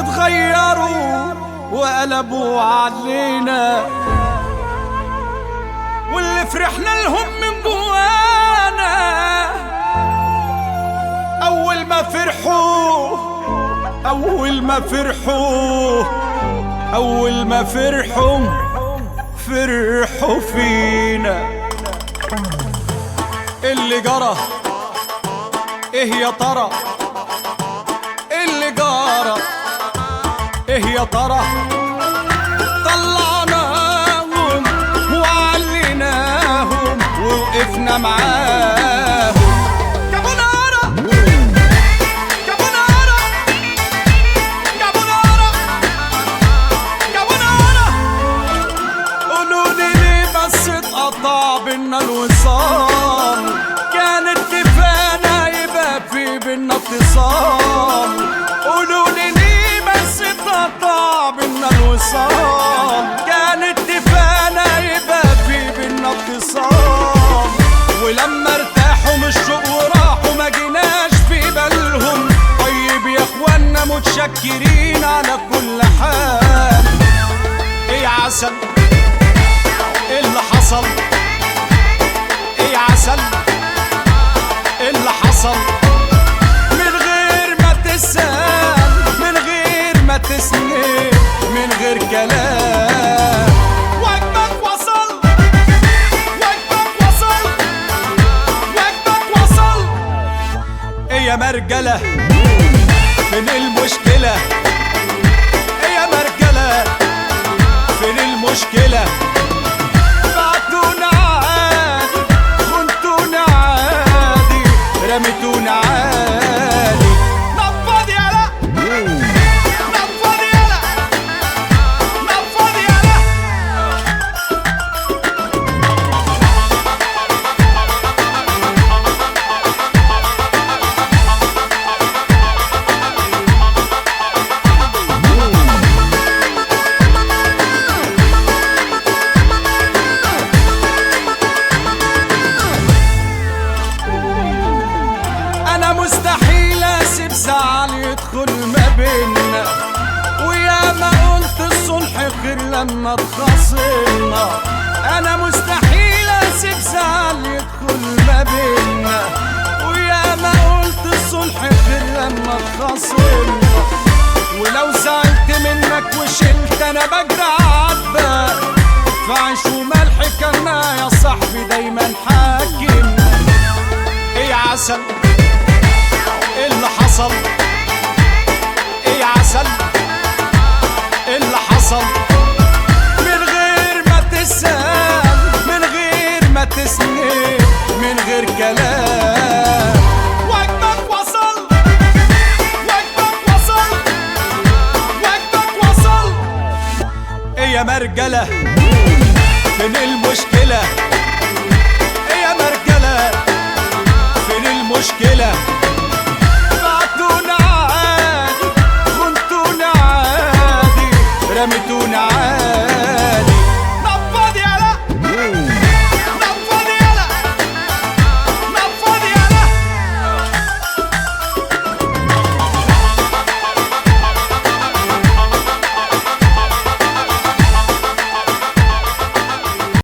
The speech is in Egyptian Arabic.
اتغيروا وقلبوا علينا واللي فرحنا لهم من جوانا أول ما فرحوا أول ما فرحوا أول ما فرحوا فرحوا فينا اللي جرى ايه يا ترى اللي جرى ايه يا ترى طلعناهم وعليناهم ووقفنا معاهم جابوا نارا جابوا نارا جابوا نارا جابوا نارا قولوا لي ليه بس اتقطع بينا الوصال كانت كفانا يبقى في بينا اتصال قولوا لي ليه بس اتقطع بينا الوصال كانت كفانا يبقى في بينا اتصال ولما ارتاحوا من الشوق وراحوا ما جيناش في بالهم طيب يا اخوانا متشكرين على كل حال ايه عسل ايه اللي حصل ايه عسل ايه اللي حصل من غير ما تسأل من غير ما تسند من غير كلام وجبك وصل وجبك وصل وجبك وصل ايه يا مرجلة فين المشكلة ايه يا مرجلة فين المشكلة بعتونا عادي خنتونا عادي رميتونا عادي نفض يالا نفض يالا نفض يالا انا مستحيل اسيب زعل يدخل ما بينا ويا ما قلت الصلح خير لما اتخاصمنا انا مستحيل اسيب زعل يدخل ما بينا ويا ما قلت الصلح خير لما اتخاصمنا ولو زعلت منك وشلت انا بجرى عاتبك فعيش وملح كنا يا صاحبي دايما حاكم ايه يا عسل ايه اللي حصل ايه يا عسل ايه اللي حصل من غير ما تسأل من غير ما تسند من غير كلام وجبك وصل وجبك وصل وجبك وصل ايه يا مرجلة فين المشكلة ايه يا مرجلة فين المشكلة